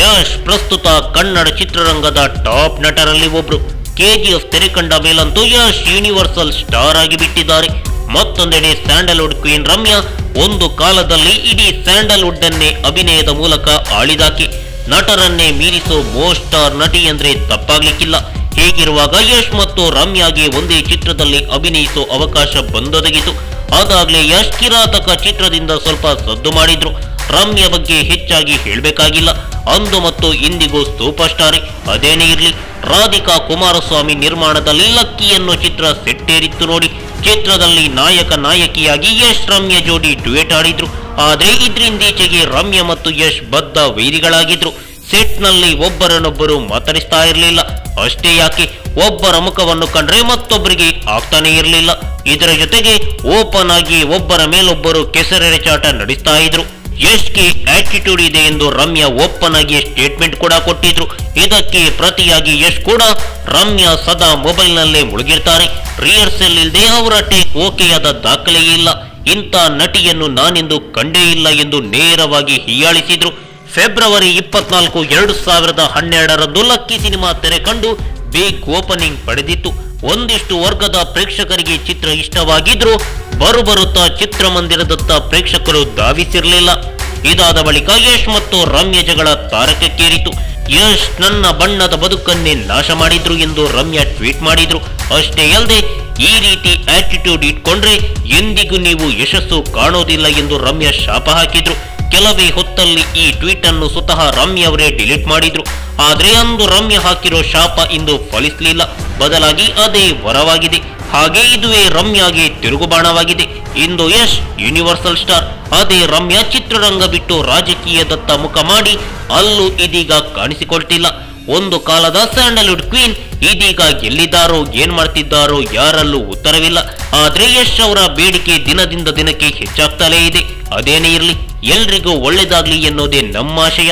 ಯಶ್ ಪ್ರಸ್ತುತ ಕನ್ನಡ ಚಿತ್ರರಂಗದ ಟಾಪ್ ನಟರಲ್ಲಿ ಒಬ್ರು ಕೆಜಿಎಫ್ ತೆರೆ ಕಂಡ ಮೇಲಂತೂ ಯಶ್ ಯೂನಿವರ್ಸಲ್ ಸ್ಟಾರ್ ಆಗಿ ಬಿಟ್ಟಿದ್ದಾರೆ ಮತ್ತೊಂದೆಡೆ ಸ್ಯಾಂಡಲ್ವುಡ್ ಕ್ವೀನ್ ರಮ್ಯಾ ಒಂದು ಕಾಲದಲ್ಲಿ ಇಡೀ ಸ್ಯಾಂಡಲ್ವುಡ್ ಅನ್ನೇ ಅಭಿನಯದ ಮೂಲಕ ಆಳಿದಾಕಿ ನಟರನ್ನೇ ಮೀರಿಸೋ ಮೋಸ್ಟ್ ಸ್ಟಾರ್ ನಟಿ ಅಂದ್ರೆ ತಪ್ಪಾಗ್ಲಿಕ್ಕಿಲ್ಲ ಹೀಗಿರುವಾಗ ಯಶ್ ಮತ್ತು ರಮ್ಯಾಗೆ ಒಂದೇ ಚಿತ್ರದಲ್ಲಿ ಅಭಿನಯಿಸೋ ಅವಕಾಶ ಬಂದೊದಗಿತು ಅದಾಗ್ಲೇ ಯಶ್ ಕಿರಾತಕ ಚಿತ್ರದಿಂದ ಸ್ವಲ್ಪ ಸದ್ದು ಮಾಡಿದ್ರು ರಮ್ಯ ಬಗ್ಗೆ ಹೆಚ್ಚಾಗಿ ಹೇಳಬೇಕಾಗಿಲ್ಲ ಅಂದು ಮತ್ತು ಇಂದಿಗೂ ಸೂಪರ್ ಸ್ಟಾರ್ ಅದೇನೇ ಇರ್ಲಿ ರಾಧಿಕಾ ಕುಮಾರಸ್ವಾಮಿ ನಿರ್ಮಾಣದಲ್ಲಿ ಲಕ್ಕಿ ಅನ್ನೋ ಚಿತ್ರ ಸೆಟ್ಟೇರಿತ್ತು ನೋಡಿ ಚಿತ್ರದಲ್ಲಿ ನಾಯಕ ನಾಯಕಿಯಾಗಿ ಯಶ್ ರಮ್ಯ ಜೋಡಿ ಡ್ಯುಯೆಟ್ ಆಡಿದ್ರು ಆದ್ರೆ ಇದ್ರಿಂದೀಚೆಗೆ ರಮ್ಯ ಮತ್ತು ಯಶ್ ಬದ್ಧ ವೈರಿಗಳಾಗಿದ್ರು ಸೆಟ್ನಲ್ಲಿ ಒಬ್ಬರನ್ನೊಬ್ಬರು ಮಾತನಾಡಿಸ್ತಾ ಇರಲಿಲ್ಲ ಅಷ್ಟೇ ಯಾಕೆ ಒಬ್ಬರ ಮುಖವನ್ನು ಕಂಡ್ರೆ ಮತ್ತೊಬ್ಬರಿಗೆ ಆಗ್ತಾನೆ ಇರಲಿಲ್ಲ ಇದರ ಜೊತೆಗೆ ಓಪನ್ ಆಗಿ ಒಬ್ಬರ ಮೇಲೊಬ್ಬರು ಕೆಸರೆರಚಾಟ ನಡೆಸ್ತಾ ಇದ್ರು ಯಶ್ಗೆ ಆಟಿಟ್ಯೂಡ್ ಇದೆ ಎಂದು ರಮ್ಯಾ ಓಪನ್ ಆಗಿ ಸ್ಟೇಟ್ಮೆಂಟ್ ಕೂಡ ಕೊಟ್ಟಿದ್ರು ಇದಕ್ಕೆ ಪ್ರತಿಯಾಗಿ ಯಶ್ ಕೂಡ ರಮ್ಯಾ ಸದಾ ಮೊಬೈಲ್ನಲ್ಲೇ ಮುಳುಗಿರ್ತಾರೆ ರಿಹರ್ಸಲ್ ಇಲ್ಲದೆ ಅವರ ಟೇಕ್ ಓಕೆಯಾದ ದಾಖಲೆಯೇ ಇಲ್ಲ ಇಂಥ ನಟಿಯನ್ನು ನಾನೆಂದು ಕಂಡೇ ಇಲ್ಲ ಎಂದು ನೇರವಾಗಿ ಹೀಯಾಳಿಸಿದ್ರು ಫೆಬ್ರವರಿ ಇಪ್ಪತ್ನಾಲ್ಕು ಎರಡು ಸಾವಿರದ ಹನ್ನೆರಡರಂದು ಲಕ್ಕಿ ಸಿನಿಮಾ ತೆರೆ ಕಂಡು ಬಿಗ್ ಓಪನಿಂಗ್ ಪಡೆದಿತ್ತು ಒಂದಿಷ್ಟು ವರ್ಗದ ಪ್ರೇಕ್ಷಕರಿಗೆ ಚಿತ್ರ ಇಷ್ಟವಾಗಿದ್ರು ಬರುಬರುತ್ತಾ ಚಿತ್ರಮಂದಿರದತ್ತ ಪ್ರೇಕ್ಷಕರು ಧಾವಿಸಿರಲಿಲ್ಲ ಇದಾದ ಬಳಿಕ ಯಶ್ ಮತ್ತು ರಮ್ಯ ಜಗಳ ತಾರಕಕ್ಕೇರಿತು ಯಶ್ ನನ್ನ ಬಣ್ಣದ ಬದುಕನ್ನೇ ನಾಶ ಮಾಡಿದ್ರು ಎಂದು ರಮ್ಯ ಟ್ವೀಟ್ ಮಾಡಿದ್ರು ಅಷ್ಟೇ ಅಲ್ಲದೆ ಈ ರೀತಿ ಆಟಿಟ್ಯೂಡ್ ಇಟ್ಕೊಂಡ್ರೆ ಎಂದಿಗೂ ನೀವು ಯಶಸ್ಸು ಕಾಣೋದಿಲ್ಲ ಎಂದು ರಮ್ಯ ಶಾಪ ಹಾಕಿದ್ರು ಕೆಲವೇ ಹೊತ್ತಲ್ಲಿ ಈ ಟ್ವೀಟ್ ಅನ್ನು ಸ್ವತಃ ರಮ್ಯ ಅವರೇ ಡಿಲೀಟ್ ಮಾಡಿದ್ರು ಆದ್ರೆ ಅಂದು ರಮ್ಯ ಹಾಕಿರೋ ಶಾಪ ಇಂದು ಫಲಿಸಲಿಲ್ಲ ಬದಲಾಗಿ ಅದೇ ವರವಾಗಿದೆ ಹಾಗೆ ಇದುವೇ ರಮ್ಯಾಗೆ ತಿರುಗುಬಾಣವಾಗಿದೆ ಇಂದು ಯಶ್ ಯೂನಿವರ್ಸಲ್ ಸ್ಟಾರ್ ಅದೇ ರಮ್ಯ ಚಿತ್ರರಂಗ ಬಿಟ್ಟು ರಾಜಕೀಯದತ್ತ ಮುಖ ಮಾಡಿ ಅಲ್ಲೂ ಇದೀಗ ಕಾಣಿಸಿಕೊಳ್ತಿಲ್ಲ ಒಂದು ಕಾಲದ ಸ್ಯಾಂಡಲ್ವುಡ್ ಕ್ವೀನ್ ಇದೀಗ ಎಲ್ಲಿದ್ದಾರೋ ಏನ್ ಮಾಡ್ತಿದ್ದಾರೋ ಯಾರಲ್ಲೂ ಉತ್ತರವಿಲ್ಲ ಆದ್ರೆ ಯಶ್ ಅವರ ಬೇಡಿಕೆ ದಿನದಿಂದ ದಿನಕ್ಕೆ ಹೆಚ್ಚಾಗ್ತಲೇ ಇದೆ ಅದೇನೇ ಇರಲಿ ಎಲ್ರಿಗೂ ಒಳ್ಳೇದಾಗ್ಲಿ ಎನ್ನುವುದೇ ನಮ್ಮ ಆಶಯ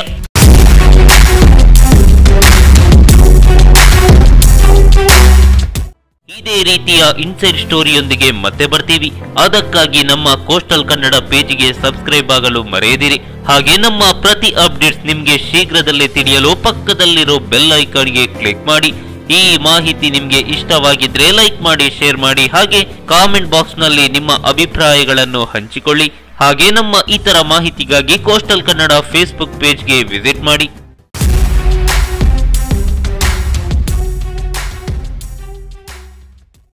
ಇದೇ ರೀತಿಯ ಇನ್ಸೈಡ್ ಸ್ಟೋರಿಯೊಂದಿಗೆ ಮತ್ತೆ ಬರ್ತೀವಿ ಅದಕ್ಕಾಗಿ ನಮ್ಮ ಕೋಸ್ಟಲ್ ಕನ್ನಡ ಪೇಜ್ಗೆ ಸಬ್ಸ್ಕ್ರೈಬ್ ಆಗಲು ಮರೆಯದಿರಿ ಹಾಗೆ ನಮ್ಮ ಪ್ರತಿ ಅಪ್ಡೇಟ್ಸ್ ನಿಮ್ಗೆ ಶೀಘ್ರದಲ್ಲೇ ತಿಳಿಯಲು ಪಕ್ಕದಲ್ಲಿರೋ ಬೆಲ್ ಐಕಾನ್ಗೆ ಕ್ಲಿಕ್ ಮಾಡಿ ಈ ಮಾಹಿತಿ ನಿಮ್ಗೆ ಇಷ್ಟವಾಗಿದ್ರೆ ಲೈಕ್ ಮಾಡಿ ಶೇರ್ ಮಾಡಿ ಹಾಗೆ ಕಾಮೆಂಟ್ ಬಾಕ್ಸ್ ನಲ್ಲಿ ನಿಮ್ಮ ಅಭಿಪ್ರಾಯಗಳನ್ನು ಹಂಚಿಕೊಳ್ಳಿ ಹಾಗೆ ನಮ್ಮ ಇತರ ಮಾಹಿತಿಗಾಗಿ ಕೋಸ್ಟಲ್ ಕನ್ನಡ ಫೇಸ್ಬುಕ್ ಪೇಜ್ಗೆ ವಿಸಿಟ್ ಮಾಡಿ